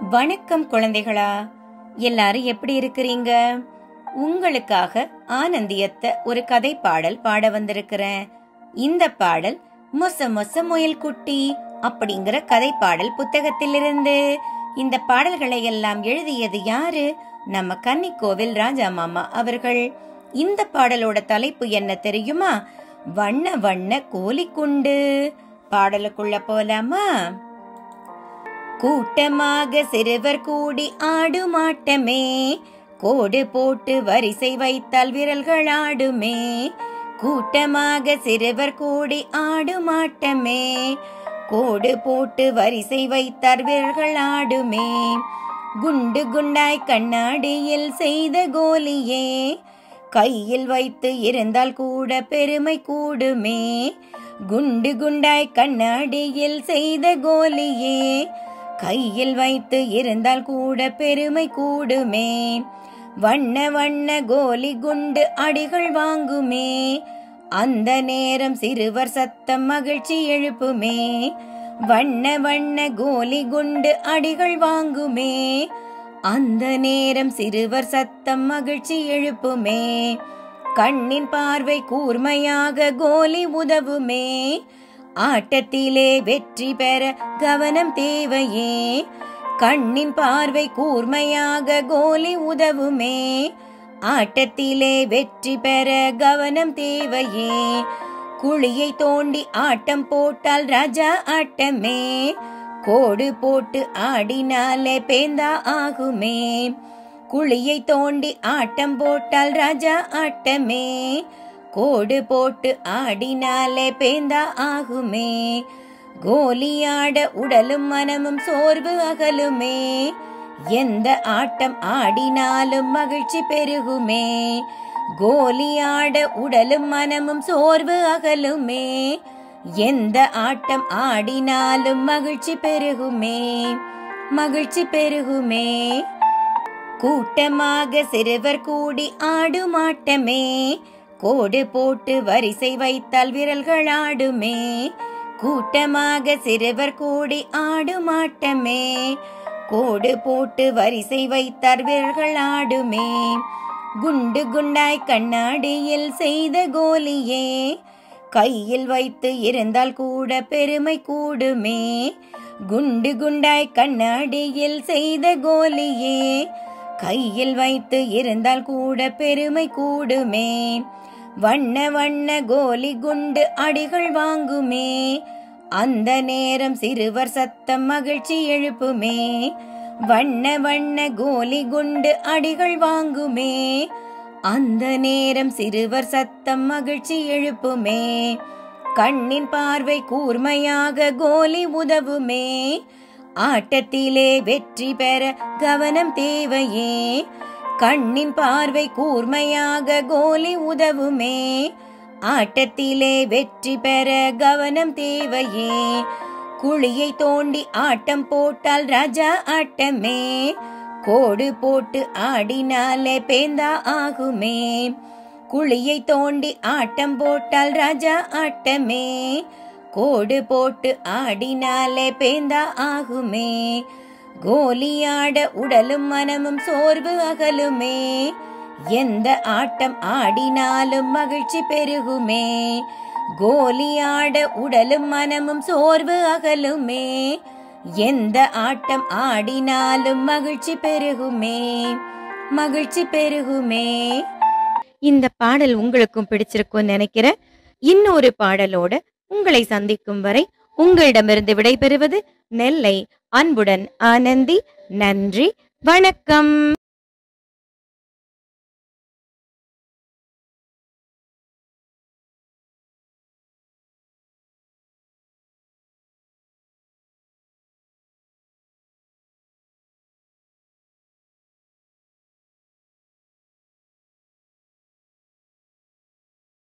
வணக்கம் குழந்தைகளா எல்லாரும் எப்படி இருக்கிறீங்க உங்களுக்காக ஆனந்தியத்த ஒரு கதை பாடல் பாட வந்திருக்கிறேன் இந்த பாடல் மொச மொச முயல் குட்டி அப்படிங்கிற கதை பாடல் புத்தகத்திலிருந்து இந்த பாடல்களை எல்லாம் எழுதியது யாரு நம்ம கன்னிக்கோவில் ராஜா மாமா அவர்கள் இந்த பாடலோட தலைப்பு என்ன தெரியுமா வண்ண வண்ண கோலிக்குண்டு பாடலுக்குள்ள போலாமா கூட்டமாக சிறுவர் கூடி ஆடுமாட்டமே கோடு போட்டு வரிசை வைத்தால் விரல்கள் ஆடுமே கூட்டமாக சிறுவர் கூடி ஆடுமாட்டமே கோடு போட்டு வரிசை வைத்தார் விரல்கள் ஆடுமே குண்டு குண்டாய் கண்ணாடியில் செய்த கோலியே கையில் வைத்து இருந்தால் கூட பெருமை கூடுமே குண்டு குண்டாய் கண்ணாடியில் செய்த கோலியே கையில் வைத்து இருந்தால் கூட பெருமை கூடுமே வண்ண வண்ண கோலி குண்டு அடிகள் வாங்குமே அந்த நேரம் சிறுவர் சத்தம் மகிழ்ச்சி எழுப்புமே வண்ண வண்ண கோலி குண்டு அடிகள் வாங்குமே அந்த நேரம் சிறுவர் சத்தம் மகிழ்ச்சி எழுப்புமே கண்ணின் பார்வை கூர்மையாக கோலி உதவுமே ஆட்டத்திலே வெற்றி பெற கவனம் தேவையே கண்ணின் பார்வை கூர்மையாக கோலி உதவுமே ஆட்டத்திலே வெற்றி பெற கவனம் தேவையே குழியை தோண்டி ஆட்டம் போட்டால் ராஜா ஆட்டமே கோடு போட்டு ஆடினாலே பேந்தா ஆகுமே குழியை தோண்டி ஆட்டம் போட்டால் ராஜா ஆட்டமே கோடு போட்டு ஆடினாலே பேந்தா ஆகுமே கோலியாட உடலும் மனமும் சோர்வு அகலுமே எந்த ஆட்டம் ஆடினாலும் மகிழ்ச்சி பெருகுமே கோலியாட உடலும் மனமும் சோர்வு அகலுமே எந்த ஆட்டம் ஆடினாலும் மகிழ்ச்சி பெருகுமே மகிழ்ச்சி பெருகுமே கூட்டமாக சிறுவர் கூடி ஆடுமாட்டமே கோடு போட்டு வரிசை வைத்தால் விரல்கள் ஆடுமே கூட்டமாக சிறுவர் கூடி ஆடுமாட்டமே கோடு போட்டு வரிசை வைத்தார் விரல்கள் ஆடுமே குண்டு குண்டாய் கண்ணாடியில் செய்த கோலியே கையில் வைத்து இருந்தால் கூட பெருமை கூடுமே குண்டு குண்டாய் கண்ணாடியில் செய்த கோலியே கையில் வைத்து இருந்தால் கூட பெருமை கூடுமே வண்ண வண்ண கோலி குண்டு அடிகள் வாங்குமே அந்த நேரம் சிறுவர் சத்தம் மகிழ்ச்சி எழுப்புமே வண்ண வண்ண கோலி குண்டு அடிகள் வாங்குமே அந்த நேரம் சிறுவர் சத்தம் மகிழ்ச்சி எழுப்புமே கண்ணின் பார்வை கூர்மையாக கோலி உதவுமே ஆட்டத்திலே வெற்றி பெற கவனம் தேவையே கண்ணின் பார்வை கூர்மையாக கோலி உதவுமே ஆட்டத்திலே வெற்றி பெற கவனம் தேவையே குழியை தோண்டி ஆட்டம் போட்டால் ராஜா ஆட்டமே கோடு போட்டு ஆடினாலே பேந்தா ஆகுமே குழியை தோண்டி ஆட்டம் போட்டால் ராஜா ஆட்டமே கோடு போட்டு ஆடினாலே பேந்தா ஆகுமே கோலியாட உடலும் மனமும் சோர்வு அகலுமே எந்த ஆட்டம் ஆடினாலும் மகிழ்ச்சி பெருகுமே கோலியாட உடலும் மனமும் சோர்வு அகலுமே எந்த ஆட்டம் ஆடினாலும் மகிழ்ச்சி பெருகுமே மகிழ்ச்சி பெருகுமே இந்த பாடல் உங்களுக்கும் பிடிச்சிருக்கும் நினைக்கிறேன் இன்னொரு பாடலோட உங்களை சந்திக்கும் வரை உங்களிடமிருந்து விடைபெறுவது நெல்லை அன்புடன் ஆனந்தி நன்றி வணக்கம்